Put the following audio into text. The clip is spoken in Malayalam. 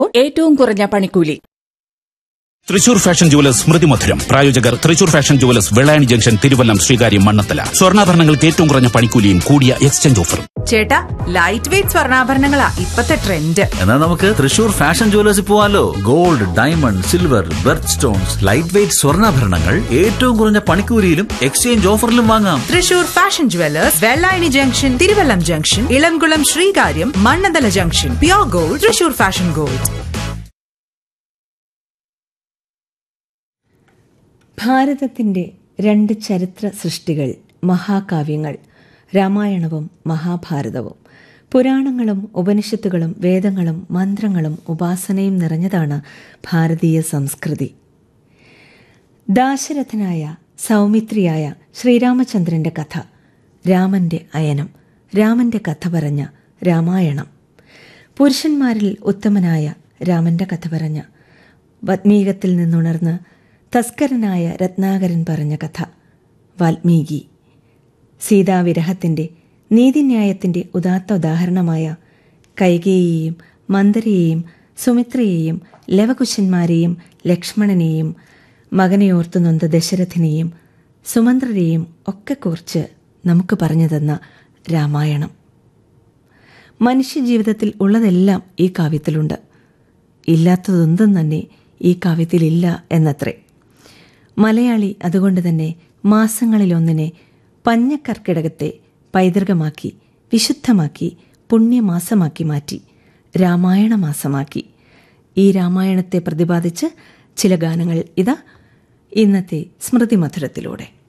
ഏറ്റവും കുറഞ്ഞ പണിക്കൂലി തൃശൂർ ഫാഷൻ ജുവലേഴ്സ് സ്മൃതി മധുരം പ്രായോജകർ Thrissur fashion jewellers Vellayani junction Thiruvallam Sreekaryam Mannanthala സ്വർണ്ണാഭരണങ്ങൾക്ക് ഏറ്റവും കുറഞ്ഞ പണിക്കൂലിയും കൂടിയ എക്സ്ചേഞ്ച് ഓഫറും ചേട്ടാ ലൈറ്റ് വെയിറ്റ് സ്വർണ്ണാഭരണങ്ങളാ ഇപ്പത്തെ ട്രെൻഡ് എന്നാൽ നമുക്ക് തൃശൂർ ഫാഷൻ ജുവലേഴ്സിൽ പോവാലോ gold diamond silver birthstones light weight സ്വർണ്ണാഭരണങ്ങൾ ഏറ്റവും കുറഞ്ഞ പണിക്കൂലിയിലും എക്സ്ചേഞ്ച് ഓഫറിലും വാങ്ങാം Thrissur fashion jewellers Vellayani junction Thiruvallam junction Elamkulam Sreekaryam Mannanthala junction pure gold Thrissur fashion gold ഭാരതത്തിൻ്റെ രണ്ട് ചരിത്ര സൃഷ്ടികൾ മഹാകാവ്യങ്ങൾ രാമായണവും മഹാഭാരതവും പുരാണങ്ങളും ഉപനിഷത്തുകളും വേദങ്ങളും മന്ത്രങ്ങളും ഉപാസനയും നിറഞ്ഞതാണ് ഭാരതീയ സംസ്കൃതി ദാശരഥനായ സൗമിത്രിയായ ശ്രീരാമചന്ദ്രന്റെ കഥ രാമന്റെ അയനം രാമന്റെ കഥ പറഞ്ഞ രാമായണം പുരുഷന്മാരിൽ ഉത്തമനായ രാമന്റെ കഥ പറഞ്ഞ വത്മീകത്തിൽ നിന്നുണർന്ന് തസ്കരനായ രത്നാകരൻ പറഞ്ഞ കഥ വാൽമീകി സീതാവിരഹത്തിൻ്റെ നീതിന്യായത്തിൻ്റെ ഉദാത്ത ഉദാഹരണമായ കൈകേയെയും മന്ദരയെയും സുമിത്രയെയും ലവകുശന്മാരെയും ലക്ഷ്മണനെയും മകനെ ഓർത്തു നൊന്ത ദശരഥനെയും സുമന്ത്രരെയും ഒക്കെ കുറിച്ച് നമുക്ക് പറഞ്ഞു തന്ന രാമായണം മനുഷ്യജീവിതത്തിൽ ഉള്ളതെല്ലാം ഈ കാവ്യത്തിലുണ്ട് ഇല്ലാത്തതൊന്നും തന്നെ ഈ കാവ്യത്തിലില്ല എന്നത്രേ മലയാളി അതുകൊണ്ട് തന്നെ മാസങ്ങളിലൊന്നിനെ പഞ്ഞക്കർക്കിടകത്തെ പൈതൃകമാക്കി വിശുദ്ധമാക്കി പുണ്യമാസമാക്കി മാറ്റി രാമായണ മാസമാക്കി ഈ രാമായണത്തെ പ്രതിപാദിച്ച് ചില ഗാനങ്ങൾ ഇതാ ഇന്നത്തെ സ്മൃതി മധുരത്തിലൂടെ